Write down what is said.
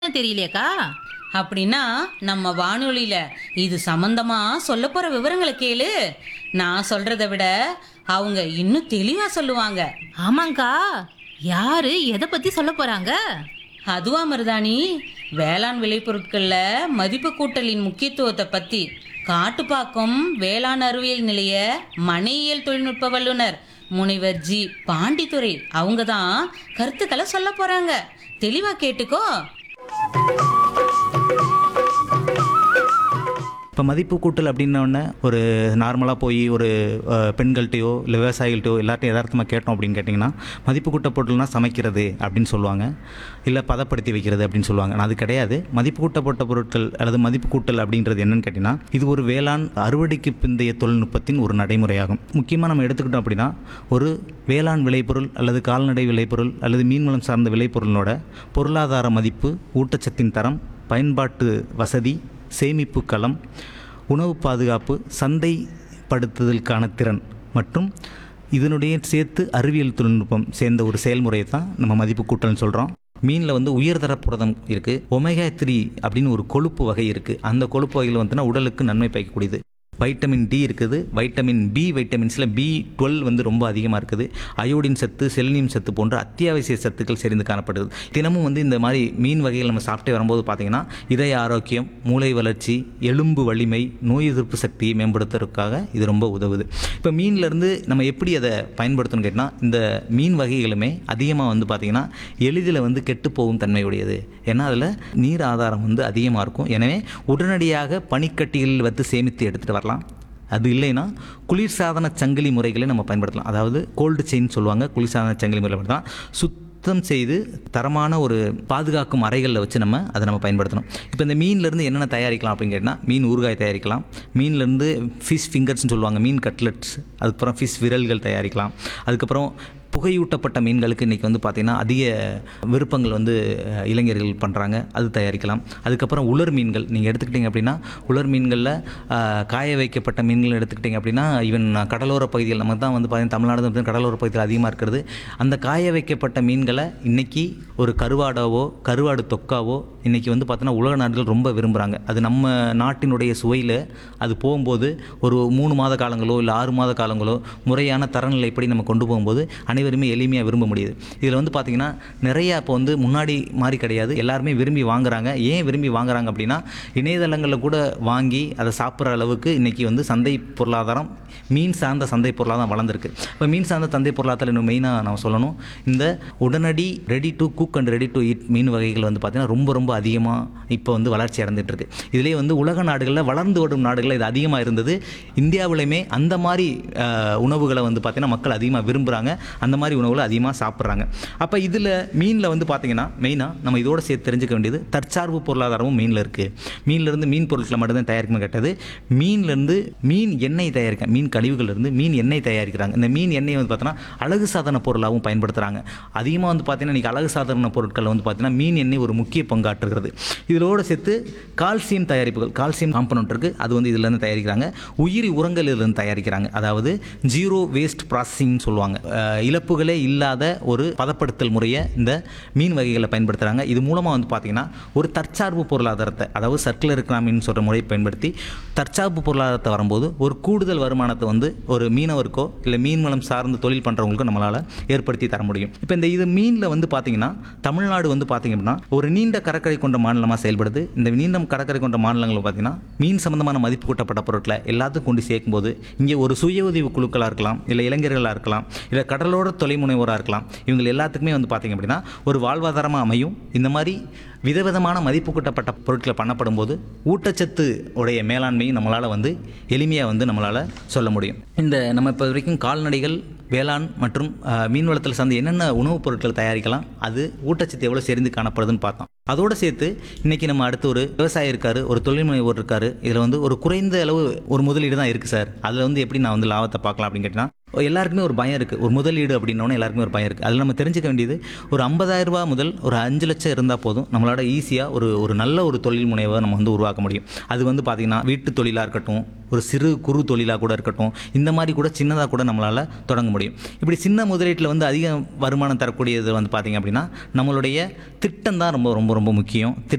தெரியலையாக்கா அப்படின்னா நம்ம வானொலியில இது சம்பந்தமா சொல்ல போற விவரங்களை கேளு நான் சொல்றதை விட அவங்க இன்னும் தெளிவா சொல்லுவாங்க ஆமாங்க்கா யாரு எதை பத்தி சொல்ல போறாங்க அதுவா மருதாணி வேளாண் விளைபொருட்கள்ல மதிப்பு கூட்டலின் முக்கியத்துவத்தை பத்தி காட்டுப்பாக்கம் வேளாண் அறிவியல் நிலைய மனையியல் தொழில்நுட்ப வல்லுனர் முனைவர் ஜி பாண்டித்துரை அவங்க தான் கருத்துக்களை சொல்ல போறாங்க தெளிவா கேட்டுக்கோ இப்போ மதிப்பு கூட்டல் அப்படின்னோடனே ஒரு நார்மலாக போய் ஒரு அஹ், பெண்கள்கிட்டயோ இல்லை விவசாயிகள்கிட்டயோ எல்லார்ட்டையும் யதார்த்தமாக கேட்டோம் அப்படின்னு கேட்டிங்கன்னா மதிப்பு கூட்ட பொருள்னா சமைக்கிறது அப்படின்னு சொல்லுவாங்க இல்லை பதப்படுத்தி வைக்கிறது அப்படின்னு சொல்லுவாங்க ஆனா அது கிடையாது மதிப்பு கூட்டப்பட்ட பொருட்கள் அல்லது மதிப்பு கூட்டல் அப்படின்றது என்னன்னு கேட்டிங்கன்னா இது ஒரு வேளாண் அறுவடைக்கு பிந்தைய தொழில்நுட்பத்தின் ஒரு நடைமுறையாகும் முக்கியமாக நம்ம எடுத்துக்கிட்டோம் அப்படின்னா ஒரு வேளாண் விளைபொருள் அல்லது கால்நடை விளைபொருள் அல்லது மீன்வளம் சார்ந்த விளைபொருளோட பொருளாதார மதிப்பு ஊட்டச்சத்தின் தரம் பயன்பாட்டு வசதி சேமிப்பு களம் உணவு பாதுகாப்பு சந்தைப்படுத்துதலுக்கான திறன் மற்றும் இதனுடைய சேர்த்து அறிவியல் தொழில்நுட்பம் சேர்ந்த ஒரு செயல்முறையை தான் நம்ம மதிப்பு கூட்டல்னு சொல்கிறோம் மீனில் வந்து உயர்தர புரதம் இருக்குது ஒமேகா த்ரீ அப்படின்னு ஒரு கொழுப்பு வகை இருக்குது அந்த கொழுப்பு வகையில் வந்துன்னா உடலுக்கு நன்மை பயக்கக்கூடியது வைட்டமின் டி இருக்குது வைட்டமின் பி வைட்டமின்ஸில் பி டுவெல் வந்து ரொம்ப அதிகமாக இருக்குது அயோடின் சத்து செலினியம் சத்து போன்ற அத்தியாவசிய சத்துக்கள் சேர்ந்து காணப்படுது தினமும் வந்து இந்த மாதிரி மீன் வகைகள் நம்ம சாப்பிட்டே வரும்போது பார்த்தீங்கன்னா இதய ஆரோக்கியம் மூளை வளர்ச்சி எலும்பு வலிமை நோய் எதிர்ப்பு சக்தியை மேம்படுத்துறதுக்காக இது ரொம்ப உதவுது இப்போ மீன்லேருந்து நம்ம எப்படி அதை பயன்படுத்தணும்னு கேட்டால் இந்த மீன் வகைகளுமே அதிகமாக வந்து பார்த்திங்கன்னா எளிதில் வந்து கெட்டுப்போகும் தன்மையுடையது ஏன்னா அதில் நீர் ஆதாரம் வந்து அதிகமாக இருக்கும் எனவே உடனடியாக பனிக்கட்டிகளில் வந்து சேமித்து எடுத்துகிட்டு வரலாம் அது இல்லைன்னா குளிர்சாதன சங்கிலி முறைகளை நம்ம பயன்படுத்தலாம் அதாவது கோல்டு செயின் சொல்லுவாங்க குளிர்சாதன சங்கிலி முறை தான் சுத்தம் செய்து தரமான ஒரு பாதுகாக்கும் அறைகளில் வச்சு நம்ம அதை நம்ம பயன்படுத்தணும் இப்போ இந்த மீன்லேருந்து என்னென்ன தயாரிக்கலாம் அப்படின்னு கேட்டால் மீன் ஊறுகாய் தயாரிக்கலாம் மீன்லேருந்து ஃபிஷ் ஃபிங்கர்ஸ்னு சொல்லுவாங்க மீன் கட்லெட்ஸ் அதுக்கப்புறம் ஃபிஷ் விரல்கள் தயாரிக்கலாம் அதுக்கப்புறம் புகையூட்டப்பட்ட மீன்களுக்கு இன்றைக்கி வந்து பார்த்திங்கன்னா அதிக விருப்பங்கள் வந்து அஹ், இளைஞர்கள் பண்ணுறாங்க அது தயாரிக்கலாம் அதுக்கப்புறம் உலர் மீன்கள் நீங்கள் எடுத்துக்கிட்டிங்க அப்படின்னா உலர் மீன்களில் அஹ், காய வைக்கப்பட்ட மீன்கள் எடுத்துக்கிட்டிங்க அப்படின்னா ஈவன் கடலோர பகுதிகள் நம்ம தான் வந்து பார்த்தீங்கன்னா தமிழ்நாடு வந்து கடலோர பகுதியில் அதிகமாக இருக்கிறது அந்த காய வைக்கப்பட்ட மீன்களை இன்றைக்கி ஒரு கருவாடாவோ கருவாடு தொக்காவோ இன்றைக்கி வந்து பார்த்தீங்கன்னா உலக நாடுகள் ரொம்ப விரும்புகிறாங்க அது நம்ம நாட்டினுடைய சுவையில் அது போகும்போது ஒரு மூணு மாத காலங்களோ இல்லை ஆறு மாத காலங்களோ முறையான தரநிலைப்படி நம்ம கொண்டு போகும்போது அனைவருமே எளிமையாக விரும்ப முடியுது இதில் வந்து பார்த்திங்கன்னா நிறையா இப்போ வந்து முன்னாடி மாதிரி கிடையாது எல்லாருமே விரும்பி வாங்குறாங்க ஏன் விரும்பி வாங்குறாங்க அப்படின்னா இணையதளங்களில் கூட வாங்கி அதை சாப்பிட்ற அளவுக்கு இன்றைக்கி வந்து சந்தை பொருளாதாரம் மீன் சார்ந்த சந்தை பொருளாதாரம் வளர்ந்துருக்கு இப்போ மீன் சார்ந்த சந்தை பொருளாதாரத்தில் இன்னும் மெயினாக நம்ம சொல்லணும் இந்த உடனடி ready to cook and ready to eat மீன் வகைகள் வந்து பார்த்திங்கன்னா ரொம்ப ரொம்ப அதிகமாக இப்போ வந்து வளர்ச்சி அடைந்துட்டு இருக்கு இதுலேயே வந்து உலக நாடுகளில் வளர்ந்து வரும் நாடுகளில் இது அதிகமாக இருந்தது இந்தியாவிலையுமே அந்த மாதிரி அஹ், உணவுகளை வந்து பார்த்திங்கன்னா மக்கள் அதிகமாக விரும்புகிறாங்க அந்த மாதிரி உணவுகளை அதிகமாக சாப்பிட்றாங்க அப்போ இதில் மீனில் வந்து பார்த்திங்கன்னா மெயினாக நம்ம இதோட சேர்த்து தெரிஞ்சுக்க வேண்டியது தற்சார்பு பொருளாதாரமும் மீனில் இருக்குது மீன்லேருந்து மீன் பொருட்களை மட்டும்தான் தயாரிக்கணும் கேட்டது மீன்லேருந்து மீன் எண்ணெய் தயாரிக்க மீன் கழிவுகள்லேருந்து மீன் எண்ணெய் தயாரிக்கிறாங்க இந்த மீன் எண்ணெய் வந்து பார்த்தோன்னா அழகு சாதன பொருளாகவும் பயன்படுத்துகிறாங்க அதிகமாக வந்து பார்த்தீங்கன்னா இன்றைக்கி அழகு சாதன பொருட்கள் வந்து பார்த்தீங்கன்னா மீன் எண்ணெய் ஒரு முக்கிய பங்காற்றுகிறது இதோடு சேர்த்து கால்சியம் தயாரிப்புகள் கால்சியம் காம்பனண்ட் இருக்குது அது வந்து இதுலேருந்து தயாரிக்கிறாங்க உயிரி உரங்கள் இதுலேருந்து தயாரிக்கிறாங்க அதாவது ஜீரோ வேஸ்ட் ப்ராசஸிங் சொல்லுவாங்க அஹ், இழப்புகளே இல்லாத ஒரு பதப்படுத்தல் முறையை இந்த மீன் வகைகளை பயன்படுத்துகிறாங்க இது மூலமாக வந்து பார்த்தீங்கன்னா ஒரு தற்சார்பு பொருளாதாரத்தை அதாவது சர்க்குலர் எக்கனாமின்னு சொல்கிற முறையை பயன்படுத்தி தற்சார்பு பொருளாதாரத்தை வரும்போது ஒரு கூடுதல் வருமானத்தை வந்து ஒரு மீனவருக்கோ இல்லை மீன் வளம் சார்ந்து தொழில் பண்ணுறவங்களுக்கோ நம்மளால் ஏற்படுத்தி தர முடியும் இப்போ இந்த இது மீனில் வந்து பார்த்தீங்கன்னா தமிழ்நாடு வந்து பார்த்தீங்க அப்படின்னா ஒரு நீண்ட கடற்கரை கொண்ட மாநிலமாக செயல்படுது இந்த நீண்ட கடற்கரை கொண்ட மாநிலங்கள் பார்த்தீங்கன்னா மீன் சம்பந்தமான மதிப்பு கூட்டப்பட்ட பொருட்களை எல்லாத்துக்கும் கொண்டு சேர்க்கும்போது இங்கே ஒரு சுய உதவி குழுக்களாக இருக்கலாம் இல்லை இளைஞர்களாக இருக்கலாம் இல்லை கடலோர தொலைமுனைவோராக இருக்கலாம் இவங்க எல்லாத்துக்குமே வந்து பார்த்தீங்க அப்படின்னா ஒரு வாழ்வாதாரமாக அமையும் இந்த மாதிரி விதவிதமான மதிப்பு கூட்டப்பட்ட பொருட்களை பண்ணப்படும் போது ஊட்டச்சத்து உடைய மேலாண்மையும் நம்மளால் வந்து எளிமையாக வந்து நம்மளால் சொல்ல முடியும் இந்த நம்ம இப்போ வரைக்கும் கால்நடைகள் வேளாண் மற்றும் அஹ், மீன் வளத்தில் சார்ந்து என்னென்ன உணவுப் பொருட்கள் தயாரிக்கலாம் அது ஊட்டச்சத்து எவ்வளோ செறிந்து காணப்படுதுன்னு பார்த்தோம் அதோடு சேர்த்து இன்றைக்கி நம்ம அடுத்து ஒரு விவசாயி இருக்கார் ஒரு தொழில் முனைவோர் இருக்கார் இதில் வந்து ஒரு குறைந்த அளவு ஒரு முதலீடு தான் இருக்குது சார் அதில் வந்து எப்படி நான் வந்து லாபத்தை பார்க்கலாம் அப்படின்னு கேட்டிங்கன்னா எல்லாருக்குமே ஒரு பயம் இருக்குது ஒரு முதலீடு அப்படின்னோடனே எல்லாருக்குமே ஒரு பயம் இருக்குது அதில் நம்ம தெரிஞ்சுக்க வேண்டியது ஒரு 50000 ரூபாய் முதல் ஒரு அஞ்சு லட்சம் இருந்தால் போதும் நம்மளோட ஈஸியாக ஒரு ஒரு நல்ல ஒரு தொழில் முனைவை நம்ம வந்து உருவாக்க முடியும் அது வந்து பார்த்திங்கன்னா வீட்டு தொழிலாக இருக்கட்டும் ஒரு சிறு குறு தொழிலாக கூட இருக்கட்டும் இந்த மாதிரி கூட சின்னதாக கூட நம்மளால் தொடங்க முடியும் இப்படி சின்ன முதலீட்டில் வந்து அதிக வருமானம் தரக்கூடியது வந்து பார்த்திங்க அப்படின்னா நம்மளுடைய திட்டம் தான் ரொம்ப ரொம்ப ரொம்ப முக்கியம் திட்டம்